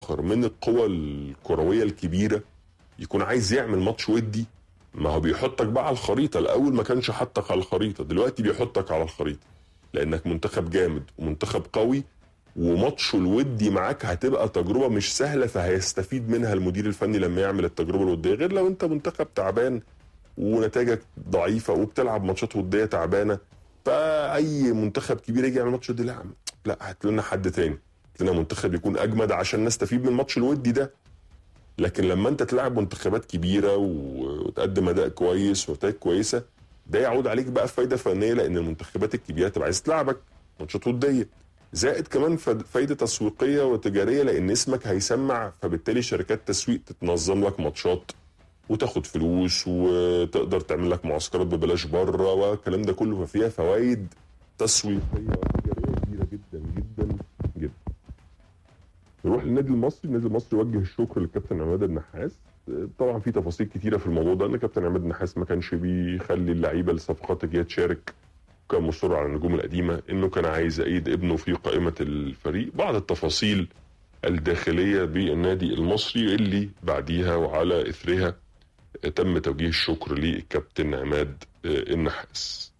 اخر من القوى الكرويه الكبيره يكون عايز يعمل ماتش ودي ما هو بيحطك بقى على الخريطه الاول ما كانش حطك على الخريطه دلوقتي بيحطك على الخريطه لانك منتخب جامد ومنتخب قوي وماتشه الودي معاك هتبقى تجربه مش سهله فهيستفيد منها المدير الفني لما يعمل التجربه الوديه غير لو انت منتخب تعبان ونتائجك ضعيفه وبتلعب ماتشات وديه تعبانه فاي منتخب كبير يجي يعمل ماتش ودي لا لا هات لنا حد تاني هات لنا منتخب يكون اجمد عشان نستفيد من الماتش الودي ده لكن لما انت تلعب منتخبات كبيره وتقدم اداء كويس ونتائج كويسه ده يعود عليك بقى فايده فنيه لان المنتخبات الكبيره تبقى عايز تلعبك ماتشات وديه زائد كمان فايده تسويقيه وتجاريه لان اسمك هيسمع فبالتالي شركات تسويق تتنظم لك ماتشات وتاخد فلوس وتقدر تعمل لك معسكرات ببلاش بره والكلام ده كله ففيها فوائد تسويقيه وتجاريه كبيره جدا جدا جدا. نروح للنادي المصري، النادي المصري وجه الشكر للكابتن عماد النحاس طبعا في تفاصيل كتيره في الموضوع ده ان كابتن عماد النحاس ما كانش بيخلي اللعيبه الصفقات اللي تشارك كان مصر على النجوم القديمه انه كان عايز يعيد ابنه في قائمه الفريق بعض التفاصيل الداخليه بالنادي المصري اللي بعديها وعلى اثرها تم توجيه الشكر للكابتن عماد النحاس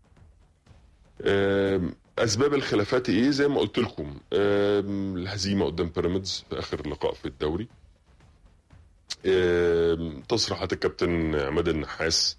اسباب الخلافات ايه زي ما قلت لكم الهزيمه قدام بيراميدز في اخر لقاء في الدوري تصريحات الكابتن عماد النحاس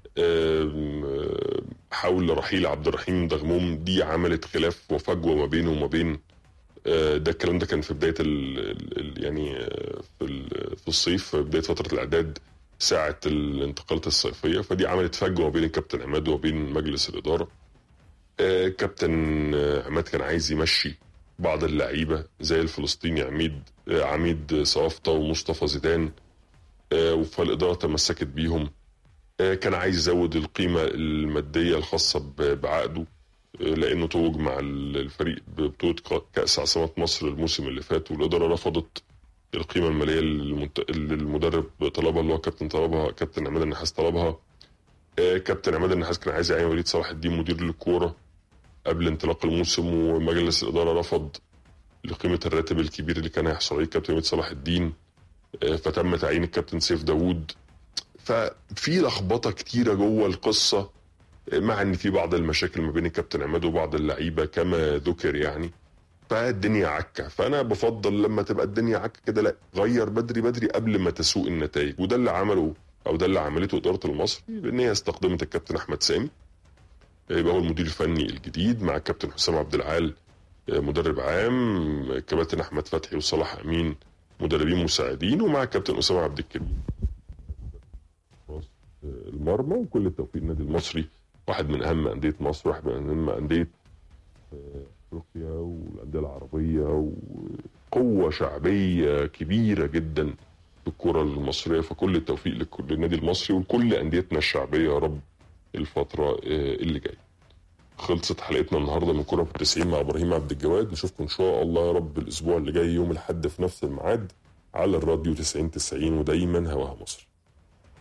حول رحيل عبد الرحيم دغموم دي عملت خلاف وفجوه ما بينه وما بين ده الكلام ده كان في بدايه ال ال يعني في في الصيف في بدايه فتره الاعداد ساعه الانتقالات الصيفيه فدي عملت فجوه ما بين الكابتن عماد وبين مجلس الاداره كابتن عماد كان عايز يمشي بعض اللعيبه زي الفلسطيني عميد عميد صوافطه ومصطفى زيدان فالاداره تمسكت بيهم كان عايز يزود القيمه الماديه الخاصه بعقده لانه توج مع الفريق ببطوله كاس عاصمه مصر الموسم اللي فات والاداره رفضت القيمه الماليه اللي المدرب طلبها اللي هو كابتن طلبها كابتن عماد النحاس طلبها كابتن عماد النحاس كان عايز يعين وليد صلاح الدين مدير للكوره قبل انطلاق الموسم ومجلس الاداره رفض لقيمه الراتب الكبير اللي كان هيحصل عليه الكابتن وليد صلاح الدين فتم تعيين الكابتن سيف داوود ففي لخبطه كتيره جوه القصه مع ان في بعض المشاكل ما بين الكابتن عماد وبعض اللعيبه كما ذكر يعني فالدنيا عكه فانا بفضل لما تبقى الدنيا عكه كده لا غير بدري بدري قبل ما تسوء النتائج وده اللي عمله او ده اللي عملته اداره المصري بان هي استخدمت الكابتن احمد سامي يبقى هو المدير الفني الجديد مع الكابتن حسام عبد العال مدرب عام كابتن احمد فتحي وصلاح امين مدربين مساعدين ومع الكابتن اسامه عبد الكريم المرمى وكل التوفيق للنادي المصري واحد من اهم انديه مصر واحد من اهم انديه افريقيا والانديه العربيه وقوه شعبيه كبيره جدا في الكره المصريه فكل التوفيق للنادي المصري وكل انديتنا الشعبيه يا رب الفتره اللي جايه خلصت حلقتنا النهارده من كره في 90 مع ابراهيم عبد الجواد نشوفكم ان شاء الله يا رب الاسبوع اللي جاي يوم الاحد في نفس الميعاد على الراديو 90 90 ودايما هواها مصر